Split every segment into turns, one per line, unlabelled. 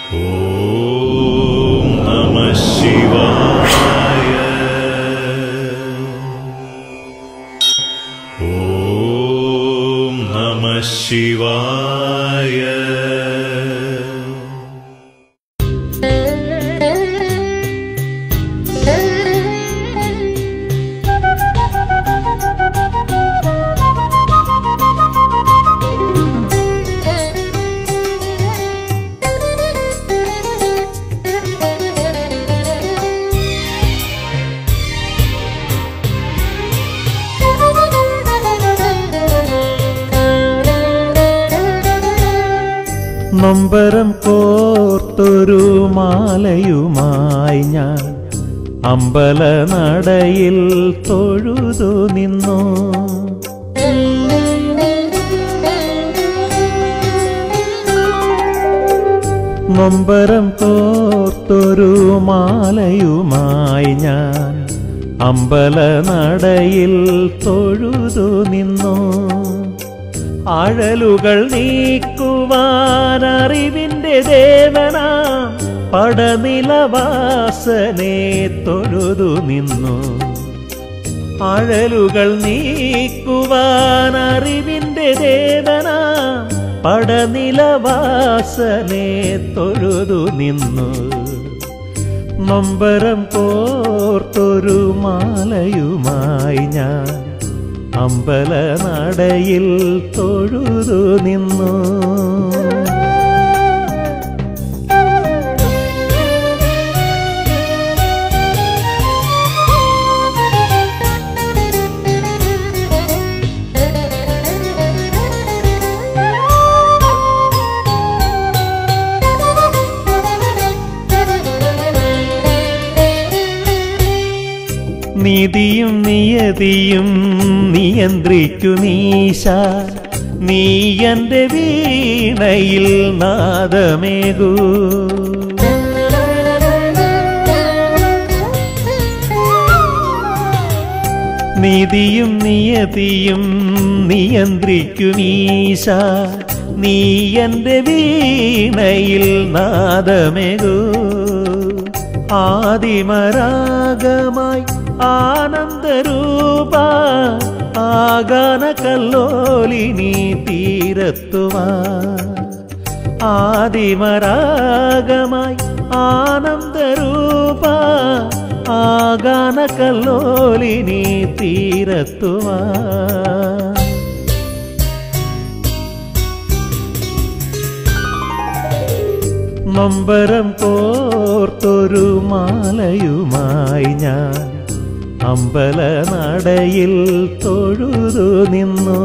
ഓം നമ ശിവായ ഓം നമ ശിവായ
നൊമ്പരം കോർത്തൊരു മാലയുമായി ഞാൻ അമ്പലനടയിൽ തൊഴുതു നിന്നു നൊമ്പരം കോർത്തൊരു മാലയുമായി ഞാൻ അമ്പലനടയിൽ തൊഴുതു നിന്നു ആഴലുകൾ നീക്കുവാൻ അറിവിന്റെ ദേവനാ പടനിലവാസനെ തൊഴുതു നിന്നു ആഴലുകൾ നീക്കുവാൻ അറിവിന്റെ ദേവനാ പടനിലവാസനെ തൊഴുതു നിന്നു നൊമ്പരം കോർത്തൊരു മാലയുമായി ഞാൻ അമ്പലനടയിൽ തൊഴുതു നിന്നു നീതിയും നിയതിയും നിയന്ത്രിക്കു നീശ നീ എന്റെ വീണയിൽ നാദമേകൂ നീതിയും നിയതിയും നിയന്ത്രിക്കുമീശ നീ എന്റെ വീണയിൽ നാദമേകൂ ആദിമരാഗമായി ആനന്ദരൂപ ആഗാന കല്ലോലിനി തീരത്തുവാ ആദിമരാഗമായി ആനന്ദരൂപ ആഗാന കല്ലോലിനി തീരത്തുവാ നൊമ്പരം കോർത്തൊരു മാലയുമായി ഞാൻ അമ്പലനടയിൽ തൊഴുതു നിന്നു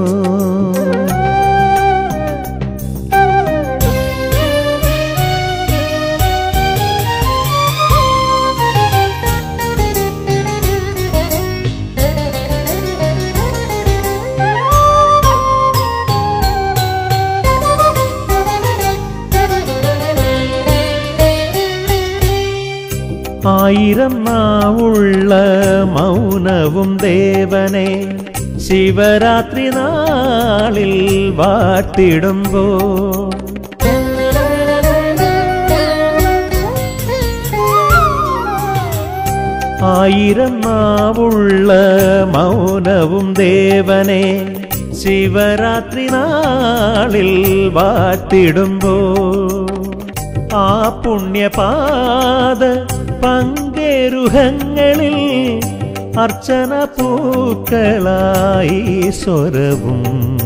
ആയിരം നാവുള്ള മൗനവും ദേവനെ ശിവരാത്രി നാളിൽ വാട്ടിടുമ്പോ ആയിരം നാവുള്ള മൗനവും ദേവനെ ശിവരാത്രി നാളിൽ വാട്ടിടുമ്പോ ആ പുണ്യപാത പങ്കേരുഹങ്ങളിൽ അർച്ചന പൂക്കളായി സ്വരവും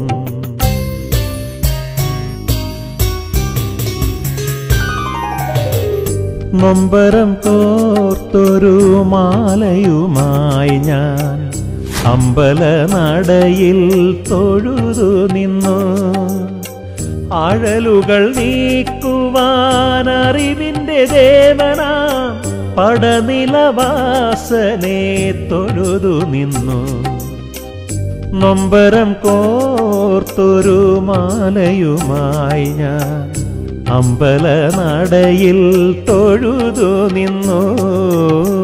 നൊമ്പരം കോർത്തൊരു മാലയുമായി ഞാൻ അമ്പലനടയിൽ തൊഴുതു നിന്നു ആഴലുകൾ നീക്കുവാൻ അറിവിന്റെ ദേവനാ പടനിലവാസനെ തൊഴുതു നിന്നു നൊമ്പരം കോർത്തൊരു മാലയുമായി ഞാൻ അമ്പലനടയിൽ തൊഴുതു നിന്നു